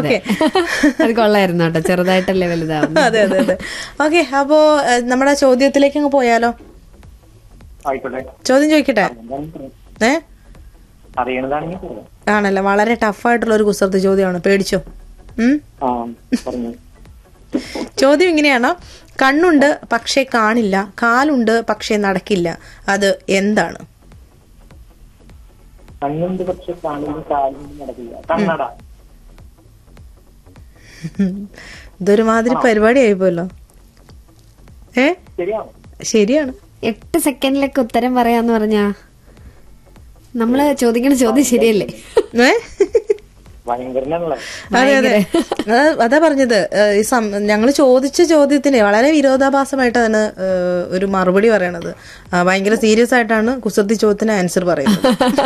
Okay അത് കൊള്ളായിരുന്നു കേട്ടോ ചെറുതായിട്ടല്ലേ വലുതാവുന്നു അതെ അതെ അതെ ഓക്കെ അപ്പോ ഏഹ്, നമ്മുടെ ചോദ്യത്തിലേക്ക് അങ്ങ് പോയാലോ ആയിക്കോട്ടെ ചോദ്യം ചോദിക്കട്ടെ ഏ അറിയണതാണെങ്കിൽ പറയാം ആണല്ലേ വളരെ ടഫായിട്ടുള്ള ഒരു കുസൃതി ചോദ്യമാണ് പേടിച്ചോ ഉം ആ പറഞ്ഞു ചോദ്യം ഇങ്ങനെയാണ് കണ്ണുണ്ട് പക്ഷെ കാണില്ല കാലുണ്ട് പക്ഷെ നടക്കില്ല അത് എന്താണ് കണ്ണുണ്ട് പക്ഷെ കാണില്ല കാലിന് നടക്കില്ല കണ്ണട ഇതൊരുമാതിരി പരിപാടി ആയിപ്പോയല്ലോ ഏ ശരിയാണോ ശരിയാണ് എട്ട് സെക്കൻഡിലൊക്കെ ഉത്തരം പറയാന്ന് പറഞ്ഞാ നമ്മള് ചോദിക്കണ ചോദ്യം ശരിയല്ലേ ഏ ഭയങ്കരനാണല്ലോ അതെ അതെ അത് അതാ പറഞ്ഞത് ഏഹ് ഈ സം ഞങ്ങൾ ചോദിച്ച ചോദ്യത്തിന് വളരെ വിരോധാഭാസമായിട്ടാണ് ഏഹ് ഒരു മറുപടി പറയണത് ആ, ഭയങ്കര സീരിയസ് ആയിട്ടാണ് കുസൃതി ചോദ്യത്തിന് ആൻസർ പറയുന്നത്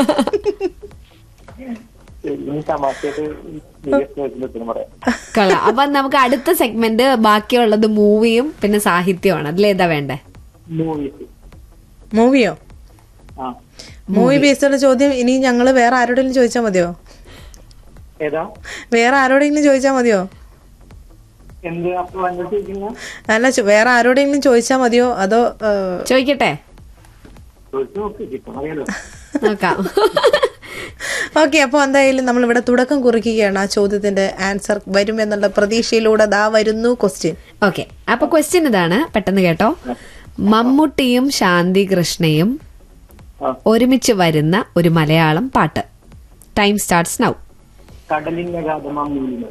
ഇനി തമാശയായിട്ട് serious ആയിട്ടുള്ള ഉത്തരം പറയാം കൊള്ളാം അപ്പൊ നമുക്ക് അടുത്ത സെഗ്മെന്റ് ബാക്കിയുള്ളത് മൂവിയും പിന്നെ സാഹിത്യമാണ് അതിലേതാ വേണ്ടേ മൂവീസ് മൂവിയോ ആ മൂവി ബേസ്ഡുള്ള ചോദ്യം ഇനി ഞങ്ങൾ വേറെ ആരോടെങ്കിലും ചോദിച്ചാൽ മതിയോ ഏതാ വേറെ ആരോടെങ്കിലും ചോദിച്ചാൽ മതിയോ എന്ത് അപ്പൊ വന്നിട്ട് ചോദിക്കുന്ന അല്ല ചോ- വേറെ ആരോടെങ്കിലും ചോദിച്ചാൽ മതിയോ അതോ ഏഹ്, ചോദിക്കട്ടെ ചോദിച്ചു നോക്ക് കിട്ടും അറിയാലോ നോക്കാം ഓക്കെ അപ്പോൾ എന്തായാലും നമ്മൾ ഇവിടെ തുടക്കം കുറിക്കുകയാണ് ആ ചോദ്യത്തിന്റെ ആൻസർ വരും എന്നുള്ള പ്രതീക്ഷയിലൂടെ ദാ വരുന്നു ക്വസ്റ്റ്യൻ ഓക്കെ അപ്പൊ ക്വസ്റ്റ്യൻ ഇതാണ് പെട്ടെന്ന് കേട്ടോ മമ്മൂട്ടിയും ശാന്തി കൃഷ്ണയും ആ. ഒരുമിച്ച് വരുന്ന ഒരു മലയാളം പാട്ട് ടൈം സ്റ്റാർട്ട്സ് നൗ കടലിനഗാധമാം നീലിമ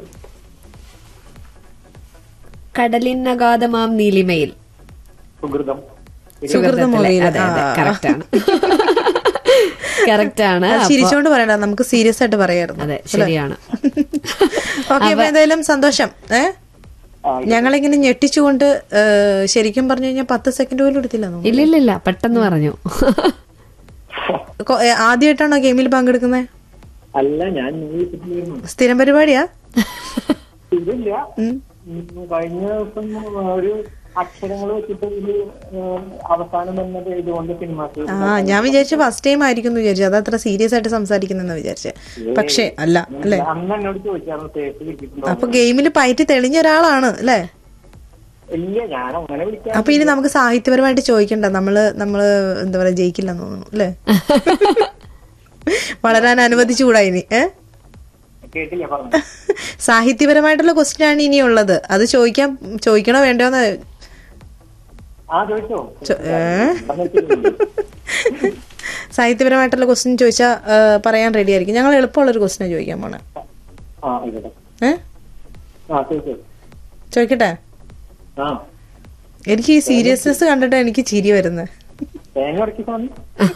കടലിനഗാധമാം നീലിമയിൽ സുഹൃതം സുഹൃതം മൂവിയിൽ അതെ അതെ കറക്റ്റ് ആണ് കറക്റ്റ് ആണ് അത് ചിരിച്ചോണ്ട് പറയണ്ട നമുക്ക് സീരിയസ് ആയിട്ട് പറയായിരുന്നു അതെ ശരിയാണ് ഓക്കെ അപ്പൊ എന്തായാലും സന്തോഷം ഏ ആ, ഞങ്ങളിങ്ങനെ ഞെട്ടിച്ചുകൊണ്ട് ഏ, ശരിക്കും പറഞ്ഞു കഴിഞ്ഞാൽ പത്ത് സെക്കൻഡ് പോലും എടുത്തില്ല തോന്നുന്നു. ഇല്ല ഇല്ല ഇല്ല പെട്ടെന്ന് പറഞ്ഞു കൊ- ഏ, ആദ്യമായിട്ടാണോ ഗെയിമിൽ പങ്കെടുക്കുന്നത് അല്ല ഞാൻ മൂവീസ് സ്ഥിരം പരിപാടിയാ ഇതില്ല ഉം, കഴിഞ്ഞ ദിവസം ഒരു അക്ഷരങ്ങൾ വെച്ചിട്ട് ഒരു ഏഹ്, അവസാനം വന്ന പേജ് കൊണ്ട് സിനിമാസ് ആ ഞാൻ വിചാരിച്ചു ഫസ്റ്റ് ടൈം ആയിരിക്കും എന്ന് വിചാരിച്ചു അത് അത്ര സീരിയസ് ആയിട്ട് സംസാരിക്കുന്നെന്ന് വിചാരിച്ചെ പക്ഷേ അല്ല അല്ലേ അന്ന് എന്നോട് ചോദിച്ചായിരുന്നു തേച്ച് കിട്ടിയിട്ടുണ്ടോ അപ്പൊ ഗെയിമിൽ പയറ്റി തെളിഞ്ഞ ഒരാളാണ് അല്ലേ ഇല്ല ഞാൻ അങ്ങനെ വിളിക്കാൻ അപ്പൊ ഇനി നമുക്ക് സാഹിത്യപരമായിട്ട് ചോദിക്കണ്ട നമ്മള് നമ്മള് എന്താ പറയാ ജയിക്കില്ലെന്ന് തോന്നുന്നു അല്ലേ വളരാൻ അനുവദിച്ചുകൂടാ ഇനി ഏ കേട്ടില്ല പറഞ്ഞു സാഹിത്യപരമായിട്ടുള്ള ക്വസ്റ്റ്യൻ ആണ് ഇനിയുള്ളത് അത് ചോദിക്കാൻ ചോദിക്കണോ വേണ്ടോന്ന് ആ ചോദിച്ചോ ചോ- ഏ? പറഞ്ഞിട്ടില്ല. സാഹിത്യപരമായിട്ടുള്ള ക്വസ്റ്റ്യൻ ചോദിച്ചാൽ പറയാൻ റെഡി ആയിരിക്കും ഞങ്ങൾ എളുപ്പമുള്ളൊരു ക്വസ്റ്റ്യൻ ചോദിക്കാൻ പോണേ ആ ഇവിടെ ഏ ആ ചോദിച്ചോ ചോദിക്കട്ടെ ആ എനിക്ക് ഈ സീരിയസ്നെസ് കണ്ടിട്ട് എനിക്ക് ചിരി വരുന്നത് തേങ്ങ ഉടക്കി സ്വാമി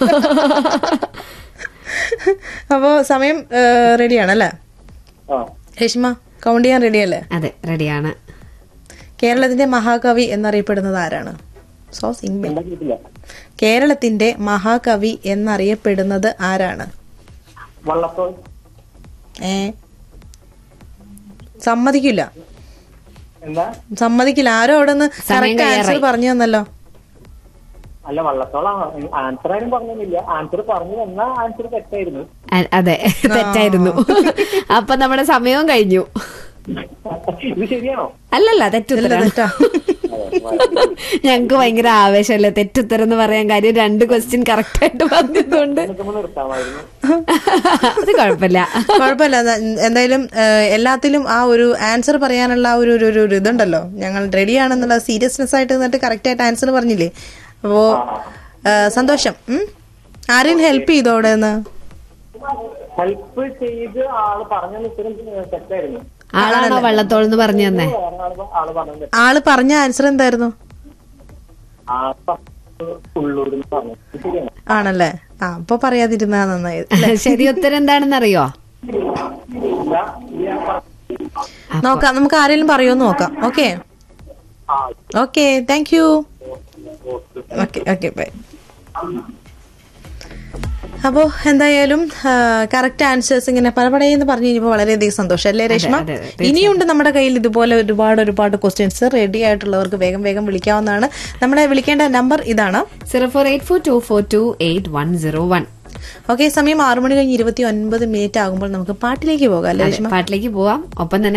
അപ്പോ സമയം റെഡിയാണല്ലേ ആ രേഷ്മ കൗണ്ട് ചെയ്യാൻ റെഡിയല്ലേ അതെ റെഡിയാണ് കേരളത്തിന്റെ മഹാകവി എന്നറിയപ്പെടുന്നത് ആരാണ് സോ സിംഗ് എന്താ കേട്ടില്ല കേരളത്തിന്റെ മഹാകവി എന്നറിയപ്പെടുന്നത് ആരാണ് വള്ളത്തോ ഏ സമ്മതിക്കില്ല എന്താ സമ്മതിക്കില്ല ആരോ അവിടെ നിന്ന് കറക്റ്റ് ആൻസർ പറഞ്ഞു തന്നല്ലോ അല്ല വള്ളത്തോളാണ് ആൻസർ ആരും പറഞ്ഞില്ല ആൻസർ പറഞ്ഞു തന്ന ആൻസർ തെറ്റായിരുന്നു അ- അതെ തെറ്റായിരുന്നു അപ്പൊ നമ്മുടെ സമയവും കഴിഞ്ഞു ഇത് ശരിയാണോ അല്ലല്ല തെറ്റുത്തരം തെറ്റാ ഞങ്ങക്ക് ഭയങ്കര ആവേശമല്ലേ തെറ്റുത്തരം എന്ന് പറയാൻ കാര്യം രണ്ട് ക്വസ്റ്റ്യൻ കറക്റ്റ് ആയിട്ട് പറഞ്ഞതുകൊണ്ട് നമുക്കൊന്ന് നിർത്താമായിരുന്നു അത് കുഴപ്പമില്ല കുഴപ്പമില്ല ന- എന്തായാലും ഏഹ്, എല്ലാത്തിലും ആ ഒരു ആൻസർ പറയാനുള്ള ആ ഒരു ഒരു- ഒരു ഒരു ഇതുണ്ടല്ലോ ഞങ്ങൾ റെഡിയാണെന്നുള്ള സീരിയസ്നെസ് ആയിട്ട് നിന്നിട്ട് കറക്റ്റ് ആയിട്ട് ആൻസർ പറഞ്ഞില്ലേ അപ്പോ ഏഹ്, സന്തോഷം ഉം? ആരെയും ഹെൽപ്പ് ചെയ്തോ അവിടെ നിന്ന് ഹെൽപ്പ് ചെയ്ത് ആള് പറഞ്ഞ ഉത്തരം തെറ്റായിരുന്നു ആളാണോ വള്ളത്തോൾ എന്ന് പറഞ്ഞു തന്നെ വേറെ ആള് ആള് പറഞ്ഞത് ആള് പറഞ്ഞ ആൻസർ എന്തായിരുന്നു ആ ഉള്ളൂർ പറഞ്ഞു ഇത് ശരിയാണ് ആണല്ലേ ആ അപ്പൊ പറയാതിരുന്നാ നന്നായി ശരി ഉത്തരം എന്താണെന്ന് അറിയോ ഇല്ല ഇല്ല പറ- നോക്കാം നമുക്ക് ആരെങ്കിലും പറയുമെന്ന് നോക്കാം okay ah okay thank you okay okay bye അപ്പോൾ എന്തായാലും കറക്റ്റ് ആൻസേഴ്സ് ഇങ്ങനെ പലപടയെന്ന് പറഞ്ഞു കഴിഞ്ഞപ്പോൾ വളരെയധികം സന്തോഷം അല്ലേ രേഷ്മ അതെ, അതെ, ഇനിയുണ്ട് നമ്മുടെ കയ്യിൽ ഇതുപോലെ ഒരുപാട് ഒരുപാട് ക്വസ്റ്റ്യൻസ് റെഡി ആയിട്ടുള്ളവർക്ക് വേഗം വേഗം വിളിക്കാവുന്നതാണ് നമ്മളെ വിളിക്കേണ്ട നമ്പർ ഇതാണ് zero four eight four two four two eight one zero one okay സമയം ആറു മണി കഴിഞ്ഞ് ഇരുപത്തി ഒൻപത് മിനിറ്റ് ആകുമ്പോൾ നമുക്ക് പാട്ടിലേക്ക് പോകാം അല്ലേ രേഷ്മ പാട്ടിലേക്ക് പോവാം ഒപ്പം തന്നെ